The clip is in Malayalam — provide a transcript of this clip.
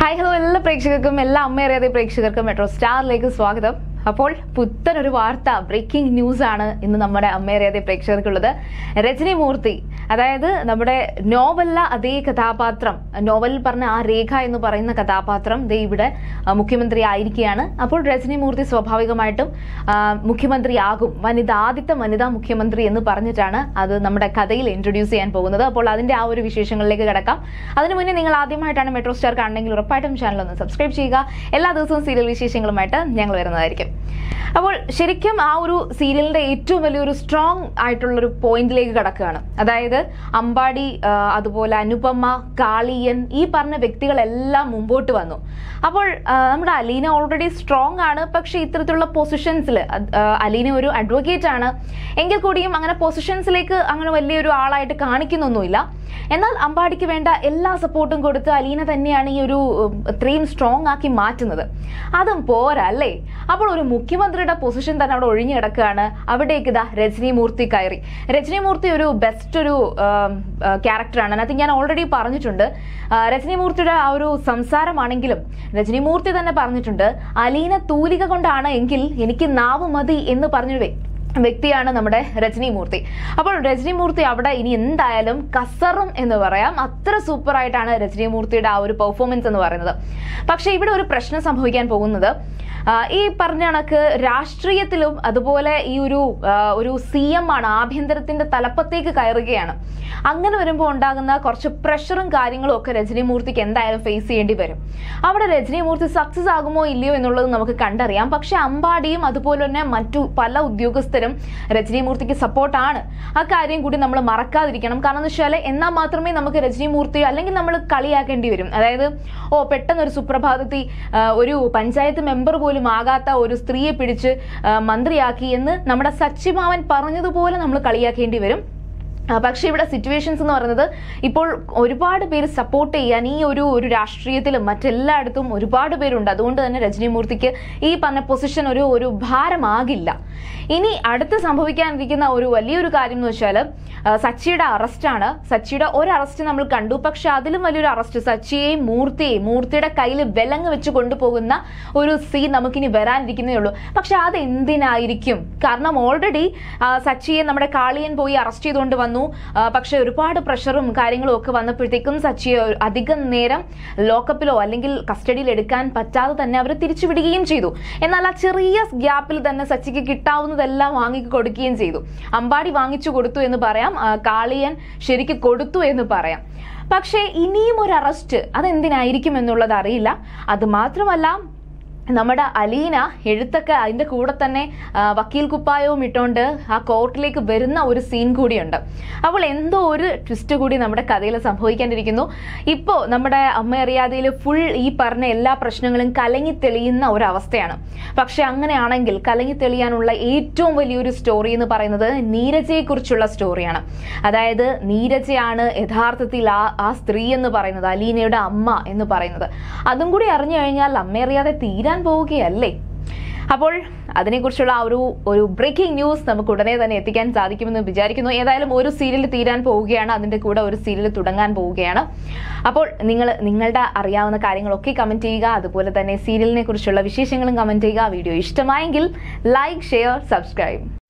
ഹായ് ഹലോ എല്ലാ പ്രേക്ഷകർക്കും എല്ലാ അമ്മയറിയാതെ പ്രേക്ഷകർക്കും മെട്രോ സ്റ്റാറിലേക്ക് സ്വാഗതം അപ്പോൾ പുത്തനൊരു വാർത്ത ബ്രേക്കിംഗ് ന്യൂസ് ആണ് ഇന്ന് നമ്മുടെ അമ്മയറിയാതെ പ്രേക്ഷകർക്കുള്ളത് രജനി മൂർത്തി അതായത് നമ്മുടെ നോവലിലെ അതേ കഥാപാത്രം നോവലിൽ പറഞ്ഞ ആ രേഖ എന്ന് പറയുന്ന കഥാപാത്രം ദേ ഇവിടെ ആ, മുഖ്യമന്ത്രി ആയിരിക്കുകയാണ് അപ്പോൾ രജനി മൂർത്തി സ്വാഭാവികമായിട്ടും ആ, മുഖ്യമന്ത്രിയാകും വനിത ആദ്യത്തെ വനിതാ മുഖ്യമന്ത്രി എന്ന് പറഞ്ഞിട്ടാണ് അത് നമ്മുടെ കഥയിൽ ഇൻട്രൊഡ്യൂസ് ചെയ്യാൻ പോകുന്നത് അപ്പോൾ അതിന്റെ ആ ഒരു വിശേഷങ്ങളിലേക്ക് കിടക്കാം അതിനു മുന്നേ നിങ്ങൾ ആദ്യമായിട്ടാണ് മെട്രോ സ്റ്റാർ കാണണമെങ്കിൽ ഉറപ്പായിട്ടും ചാനൽ ഒന്ന് സബ്സ്ക്രൈബ് ചെയ്യുക എല്ലാ ദിവസവും സീരിയൽ വിശേഷങ്ങളുമായിട്ട് ഞങ്ങൾ വരുന്നതായിരിക്കും അപ്പോൾ ശരിക്കും ആ ഒരു സീരിയലിന്റെ ഏറ്റവും വലിയൊരു സ്ട്രോങ് ആയിട്ടുള്ള ഒരു പോയിന്റിലേക്ക് കിടക്കുകയാണ് അതായത് അമ്പാടി ആ, അതുപോലെ അനുപമ കാളിയൻ ഈ പറഞ്ഞ വ്യക്തികളെല്ലാം മുമ്പോട്ട് വന്നു അപ്പോൾ ആ, നമ്മുടെ അലീന ഓൾറെഡി സ്ട്രോങ് ആണ് പക്ഷേ ഇത്തരത്തിലുള്ള പൊസിഷൻസിൽ അലീന ഒരു അഡ്വക്കേറ്റ് ആണ് എങ്കിൽ കൂടിയും അങ്ങനെ പൊസിഷൻസിലേക്ക് അങ്ങനെ വലിയൊരു ആളായിട്ട് കാണിക്കുന്നൊന്നുമില്ല എന്നാൽ അമ്പാടിക്ക് വേണ്ട എല്ലാ സപ്പോർട്ടും കൊടുത്ത് അലീന തന്നെയാണ് ഈ ഒരു ഉം, ഇത്രയും സ്ട്രോങ് ആക്കി മാറ്റുന്നത് അതും പോരാ അല്ലേ അപ്പോൾ ഒരു മുഖ്യമന്ത്രിയുടെ പൊസിഷൻ തന്നെ അവിടെ ഒഴിഞ്ഞു കിടക്കുകയാണ് അവിടേക്ക് ഇതാ രജനി മൂർത്തി കയറി രജനി മൂർത്തി ഒരു ബെസ്റ്റ് ഒരു ക്യാരക്ടറാണ് അതിനകത്ത് ഞാൻ ഓൾറെഡി പറഞ്ഞിട്ടുണ്ട് ആ, രജനി മൂർത്തിയുടെ ആ ഒരു സംസാരമാണെങ്കിലും രജനി മൂർത്തി തന്നെ പറഞ്ഞിട്ടുണ്ട് അലീന തൂലിക കൊണ്ടാണ് എങ്കിൽ എനിക്ക് നാവ് മതി എന്ന് പറഞ്ഞൊരു വ്യക്തി വ്യക്തിയാണ് നമ്മുടെ രജനി മൂർത്തി അപ്പോൾ രജനി മൂർത്തി അവിടെ ഇനി എന്തായാലും കസറും എന്ന് പറയാം അത്ര സൂപ്പർ ആയിട്ടാണ് രജനി മൂർത്തിയുടെ ആ ഒരു പെർഫോമൻസ് എന്ന് പറയുന്നത് പക്ഷേ ഇവിടെ ഒരു പ്രശ്നം സംഭവിക്കാൻ പോകുന്നത് ആ, ഈ പറഞ്ഞ കണക്ക് രാഷ്ട്രീയത്തിലും അതുപോലെ ഈ ഒരു ആ, ഒരു സി എം ആണ് ആഭ്യന്തരത്തിന്റെ തലപ്പത്തേക്ക് കയറുകയാണ് അങ്ങനെ വരുമ്പോൾ ഉണ്ടാകുന്ന കുറച്ച് പ്രഷറും കാര്യങ്ങളും ഒക്കെ രജനി മൂർത്തിക്ക് എന്തായാലും ഫേസ് ചെയ്യേണ്ടി വരും അവിടെ രജനി മൂർത്തി സക്സസ് ആകുമോ ഇല്ലയോ എന്നുള്ളത് നമുക്ക് കണ്ടറിയാം പക്ഷെ അമ്പാടിയും അതുപോലെ തന്നെ മറ്റു പല ഉദ്യോഗസ്ഥരും രജനി മൂർത്തിക്ക് സപ്പോർട്ടാണ് ആ കാര്യം കൂടി നമ്മൾ മറക്കാതിരിക്കണം കാരണം എന്ന് വെച്ചാൽ എന്നാൽ മാത്രമേ നമുക്ക് രജനി മൂർത്തി അല്ലെങ്കിൽ നമ്മൾ കളിയാക്കേണ്ടി വരും അതായത് ഓ പെട്ടെന്ന് ഒരു സുപ്രഭാതത്തിൽ ആ, ഒരു പഞ്ചായത്ത് മെമ്പർ പോലും ആകാത്ത ഒരു സ്ത്രീയെ പിടിച്ച് ആ, മന്ത്രിയാക്കി എന്ന് നമ്മുടെ സച്ചിമാവൻ പറഞ്ഞതുപോലെ നമ്മൾ കളിയാക്കേണ്ടി വരും ആ, പക്ഷേ ഇവിടെ സിറ്റുവേഷൻസ് എന്ന് പറയുന്നത് ഇപ്പോൾ ഒരുപാട് പേര് സപ്പോർട്ട് ചെയ്യാൻ ഈ ഒരു ഒരു രാഷ്ട്രീയത്തിലും മറ്റെല്ലായിടത്തും ഒരുപാട് പേരുണ്ട് അതുകൊണ്ട് തന്നെ രജനി മൂർത്തിക്ക് ഈ പറഞ്ഞ പൊസിഷൻ ഒരു ഒരു ഭാരമാകില്ല ഇനി അടുത്ത് സംഭവിക്കാനിരിക്കുന്ന ഒരു വലിയൊരു കാര്യം എന്ന് വെച്ചാൽ സച്ചിയുടെ അറസ്റ്റാണ് സച്ചിയുടെ ഒരു അറസ്റ്റ് നമ്മൾ കണ്ടു പക്ഷെ അതിലും വലിയൊരു അറസ്റ്റ് സച്ചിയെയും മൂർത്തിയെയും മൂർത്തിയുടെ കയ്യിൽ വിലങ്ങ് വെച്ച് കൊണ്ടുപോകുന്ന ഒരു സീൻ നമുക്കിനി വരാനിരിക്കുന്നേ ഉള്ളൂ പക്ഷെ അത് എന്തിനായിരിക്കും കാരണം ഓൾറെഡി സച്ചിയെ നമ്മുടെ കാളിയൻ പോയി അറസ്റ്റ് ചെയ്തുകൊണ്ട് വന്നു ആ, പക്ഷെ ഒരുപാട് പ്രഷറും കാര്യങ്ങളും ഒക്കെ വന്നപ്പോഴത്തേക്കും സച്ചിയെ ഒരു- അധികം നേരം ലോക്കപ്പിലോ അല്ലെങ്കിൽ കസ്റ്റഡിയിൽ എടുക്കാൻ പറ്റാതെ തന്നെ അവർ തിരിച്ചുവിടുകയും ചെയ്തു എന്നാൽ ആ ചെറിയ ഗ്യാപ്പിൽ തന്നെ സച്ചിക്ക് കിട്ടാവുന്നതെല്ലാം വാങ്ങി കൊടുക്കുകയും ചെയ്തു അമ്പാടി വാങ്ങിച്ചു കൊടുത്തു എന്ന് പറയാം ആ, കാളിയൻ ശരിക്ക് കൊടുത്തു എന്ന് പറയാം പക്ഷേ ഇനിയും ഒരു അറസ്റ്റ് അതെന്തിനായിരിക്കും എന്നുള്ളത് അറിയില്ല അത് മാത്രമല്ല നമ്മുടെ അലീന എഴുത്തൊക്കെ അതിന്റെ കൂടെ തന്നെ ആ, വക്കീൽ കുപ്പായവും ഇട്ടുകൊണ്ട് ആ കോർട്ടിലേക്ക് വരുന്ന ഒരു സീൻ കൂടിയുണ്ട് അപ്പോൾ എന്തോ ഒരു ട്വിസ്റ്റ് കൂടി നമ്മുടെ കഥയിൽ സംഭവിക്കാണ്ടിരിക്കുന്നു ഇപ്പോൾ നമ്മുടെ അമ്മ അറിയാതെയിൽ ഫുൾ ഈ പറഞ്ഞ എല്ലാ പ്രശ്നങ്ങളും കലങ്ങി തെളിയുന്ന ഒരു അവസ്ഥയാണ് പക്ഷെ അങ്ങനെയാണെങ്കിൽ കലങ്ങി തെളിയാനുള്ള ഏറ്റവും വലിയൊരു സ്റ്റോറി എന്ന് പറയുന്നത് നീരജയെ കുറിച്ചുള്ള സ്റ്റോറിയാണ് അതായത് നീരജയാണ് യഥാർത്ഥത്തിൽ ആ ആ സ്ത്രീ എന്ന് പറയുന്നത് അലീനയുടെ അമ്മ എന്ന് പറയുന്നത് അതും കൂടി അറിഞ്ഞു കഴിഞ്ഞാൽ അമ്മയറിയാതെ തീരാൻ പോവുകയല്ലേ അപ്പോൾ അതിനെക്കുറിച്ചുള്ള ആ ഒരു ഒരു ബ്രേക്കിംഗ് ന്യൂസ് നമുക്ക് ഉടനെ തന്നെ എത്തിക്കാൻ സാധിക്കുമെന്ന് വിചാരിക്കുന്നു ഏതായാലും ഒരു സീരിയൽ തീരാൻ പോവുകയാണ് അതിന്റെ കൂടെ ഒരു സീരിയൽ തുടങ്ങാൻ പോവുകയാണ് അപ്പോൾ നിങ്ങൾ നിങ്ങളുടെ അറിയാവുന്ന കാര്യങ്ങളൊക്കെ കമന്റ് ചെയ്യുക അതുപോലെ തന്നെ സീരിയലിനെ കുറിച്ചുള്ള വിശേഷങ്ങളും കമന്റ് ചെയ്യുക വീഡിയോ ഇഷ്ടമായെങ്കിൽ ലൈക്ക് ഷെയർ സബ്സ്ക്രൈബ്